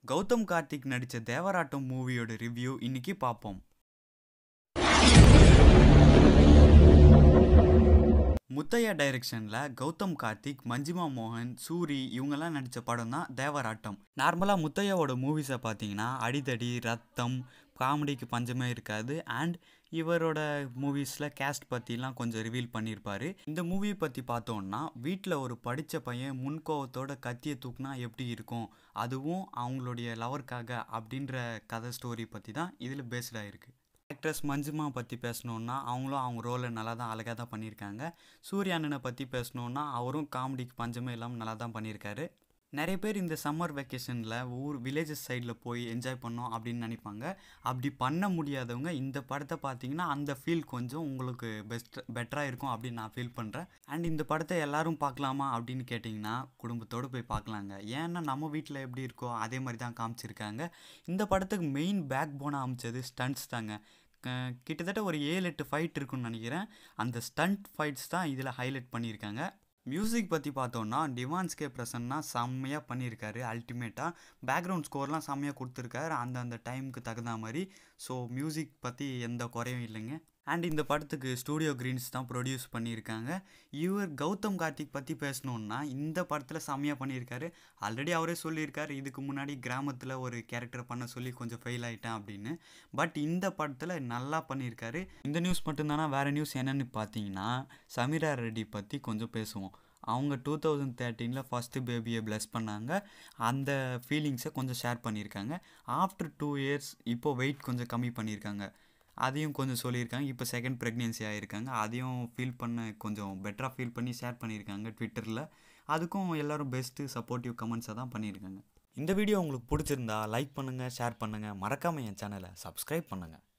கௌதம் கார்த்திக் நடித்த தேவராட்டம் மூவியோட ரிவ்யூ இன்னைக்கு பார்ப்போம் முத்தையா டைரக்ஷனில் கௌதம் கார்த்திக் மஞ்சிமா மோகன் சூரி இவங்கெல்லாம் நடித்த படம் தான் தேவராட்டம் நார்மலாக முத்தையாவோட மூவிஸை பார்த்தீங்கன்னா அடிதடி ரத்தம் காமெடிக்கு பஞ்சமே இருக்காது அண்ட் இவரோட மூவிஸில் கேஸ்ட் பற்றிலாம் கொஞ்சம் ரிவீல் பண்ணியிருப்பாரு இந்த மூவியை பற்றி பார்த்தோன்னா வீட்டில் ஒரு படித்த பையன் முன்கோவத்தோட கத்தியை தூக்குனா எப்படி இருக்கும் அதுவும் அவங்களுடைய லவருக்காக அப்படின்ற கதை ஸ்டோரி பற்றி தான் இதில் பேஸ்டாக இருக்குது ஆக்ட்ரஸ் மஞ்சுமா பற்றி பேசணுன்னா அவங்களும் அவங்க ரோலை நல்லா தான் அழகாக தான் பண்ணியிருக்காங்க சூர்யா அண்ணனை பற்றி பேசணுன்னா அவரும் காமெடிக்கு பஞ்சமே இல்லாமல் நல்லா தான் பண்ணியிருக்காரு நிறைய பேர் இந்த சம்மர் வெக்கேஷனில் ஊர் வில்லேஜஸ் சைடில் போய் என்ஜாய் பண்ணோம் அப்படின்னு நினைப்பாங்க அப்படி பண்ண முடியாதவங்க இந்த படத்தை பார்த்தீங்கன்னா அந்த ஃபீல் கொஞ்சம் உங்களுக்கு பெஸ்ட் பெட்டராக இருக்கும் அப்படின்னு நான் ஃபீல் பண்ணுறேன் அண்ட் இந்த படத்தை எல்லாரும் பார்க்கலாமா அப்படின்னு கேட்டிங்கன்னா குடும்பத்தோடு போய் பார்க்கலாங்க ஏன்னா நம்ம வீட்டில் எப்படி இருக்கோ அதே மாதிரி தான் காமிச்சிருக்காங்க இந்த படத்துக்கு மெயின் பேக் போனாக அமைச்சது ஸ்டண்ட்ஸ் தாங்க கிட்டத்தட்ட ஒரு ஏழு எட்டு ஃபைட் இருக்குன்னு நினைக்கிறேன் அந்த ஸ்டண்ட் ஃபைட்ஸ் தான் இதில் ஹைலைட் பண்ணியிருக்காங்க மியூசிக் பற்றி பார்த்தோன்னா டிவான்ஸ்கே பிரசன்னா செம்மையாக பண்ணியிருக்காரு அல்டிமேட்டாக பேக்ரவுண்ட் ஸ்கோர்லாம் செம்மையாக கொடுத்துருக்காரு அந்த அந்த டைமுக்கு தகுந்த மாதிரி ஸோ மியூசிக் பற்றி எந்த குறையும் இல்லைங்க அண்ட் இந்த படத்துக்கு ஸ்டூடியோ கிரீன்ஸ் தான் ப்ரொடியூஸ் பண்ணியிருக்காங்க இவர் கௌதம் கார்த்திக் பற்றி பேசணுன்னா இந்த படத்தில் செம்மையாக பண்ணியிருக்காரு ஆல்ரெடி அவரே சொல்லியிருக்காரு இதுக்கு முன்னாடி கிராமத்தில் ஒரு கேரக்டர் பண்ண சொல்லி கொஞ்சம் ஃபெயில் ஆகிட்டேன் அப்படின்னு பட் இந்த படத்தில் நல்லா பண்ணியிருக்காரு இந்த நியூஸ் மட்டும்தானா வேறு நியூஸ் என்னென்னு பார்த்தீங்கன்னா சமீரா ரெட்டி பற்றி கொஞ்சம் பேசுவோம் அவங்க டூ தௌசண்ட் தேர்ட்டீனில் ஃபஸ்ட்டு பேபியை ப்ளஸ் பண்ணாங்க அந்த ஃபீலிங்ஸை கொஞ்சம் ஷேர் பண்ணியிருக்காங்க ஆஃப்டர் டூ இயர்ஸ் இப்போது வெயிட் கொஞ்சம் கம்மி பண்ணியிருக்காங்க அதையும் கொஞ்சம் சொல்லியிருக்காங்க இப்போ செகண்ட் ப்ரெக்னென்சி ஆகியிருக்காங்க அதையும் ஃபீல் பண்ண கொஞ்சம் பெட்டராக ஃபீல் பண்ணி ஷேர் பண்ணியிருக்காங்க ட்விட்டரில் அதுக்கும் எல்லோரும் பெஸ்ட்டு சப்போர்ட்டிவ் கமெண்ட்ஸை தான் பண்ணியிருக்காங்க இந்த வீடியோ உங்களுக்கு பிடிச்சிருந்தா லைக் பண்ணுங்கள் ஷேர் பண்ணுங்கள் மறக்காமல் என் சேனலை சப்ஸ்கிரைப் பண்ணுங்கள்